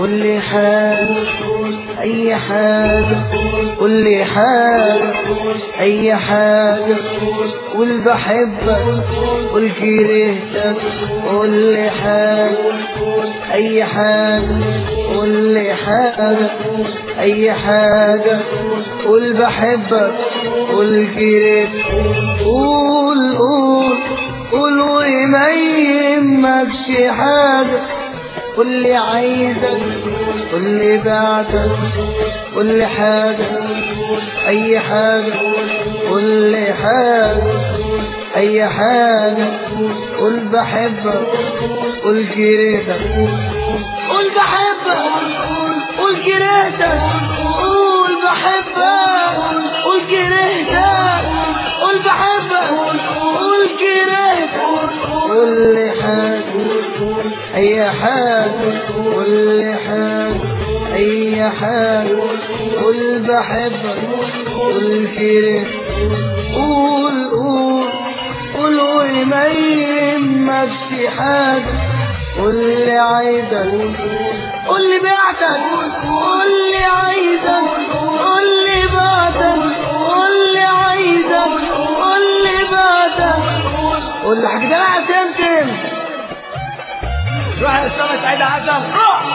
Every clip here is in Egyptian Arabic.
قول لي حاجة أي حاجة قول لي حاجة أي حاجة قول بحبك قول كرهتك قول لي حاجة أي حاجة قول لي حاجة أي حاجة قول بحبك قول كرهتك قول قول قول وما يهمكش حاجة قول لي عايزك قول لي بعدك قول لي حاجة أي حاجة قول لي حاجة أي حاجة قول بحبك قول كرهتك قول بحبك قول كرهتك قول بحبك قول كرهتك قول بحبك قول كرهتك قول لي حاجة أي حاجة قول لي حاجة أي حاجة قول بحبك قول كرهتك قول قول قول وما يهمكش حاجة قول لي عايزك قول لي بعتك قول لي عايزك قول لي بعتك قول لي عايزك قول لي بعتك قول لي حاجة ده تمتم روح يا أسامة سعيد عزم روح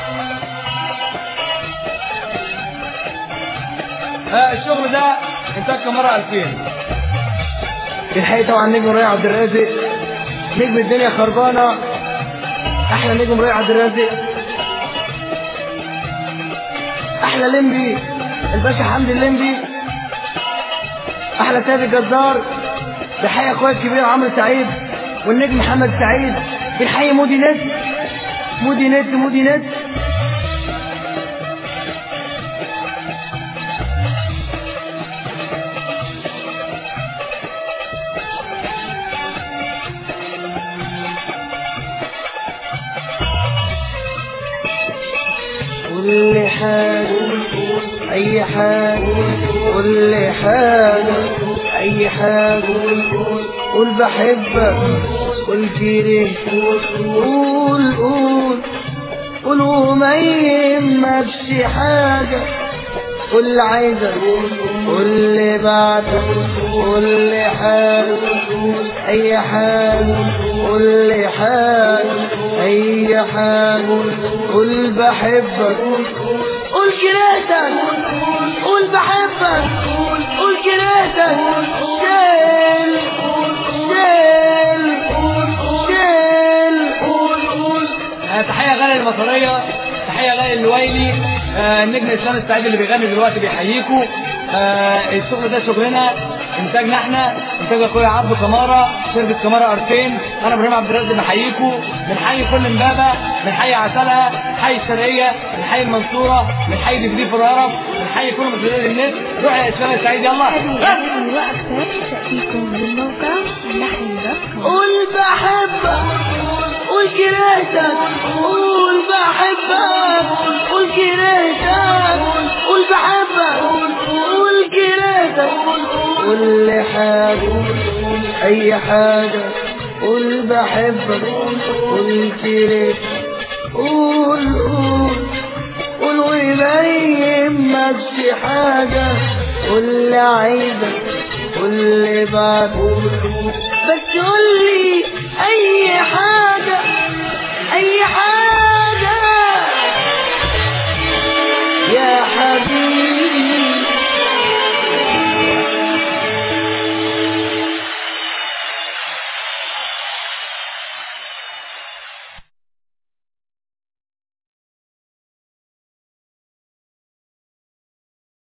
آه الشغل ده انتاج كاميرا 2000 الحقيقة طبعا نجم رائع عبد الرازق نجم الدنيا خربانة أحلى نجم رائع عبد الرازق أحلى لمبي الباشا حمدي الليمبي أحلى سيد الجزار بحي أخويا الكبير عمرو سعيد والنجم محمد سعيد بالحي مودي نت مودي نت مودي نت كل حاجة أي حاجة كل حاجة أي حاجة قول بحبك قول كره قول قول قول وما يهمكش حاجة قول عايزك قول لي بعدك قول لي حاجة أي حاجة قول لي حاجة أي حاجة قول بحبك قول كرهتك قول بحبك قول كرهتك شيل شيل شيل آه تحية غالية المصرية تحية غالية الويلي آه النجم اسلام السعيد اللي بيغني دلوقتي بيحييكوا آه الشغل ده شغلنا انتاجنا احنا انتاج اخويا عبده كمارة شركة كمارة ارتين انا ابراهيم عبد الرازق بحييكوا بنحيي كل امبابة بنحيي عسلها حي الشرقية بنحيي المنصورة بنحيي دفديف الهرم بنحيي كل مسؤولين النت روح يا اسلام السعيد يلا هذه وأكثر تأتيكم من موقع اللحن دوت كوم. قول بحبك قول كرهتك قول بحبك قول كرهتك قول بحبك قول كرهتك قول لي حاجة أي حاجة قول بحبك قول كرهتك قول قول قول وما يهمكش حاجة قول لي عايزك قول لي بعد بس قول لي أي حاجة أي حاجة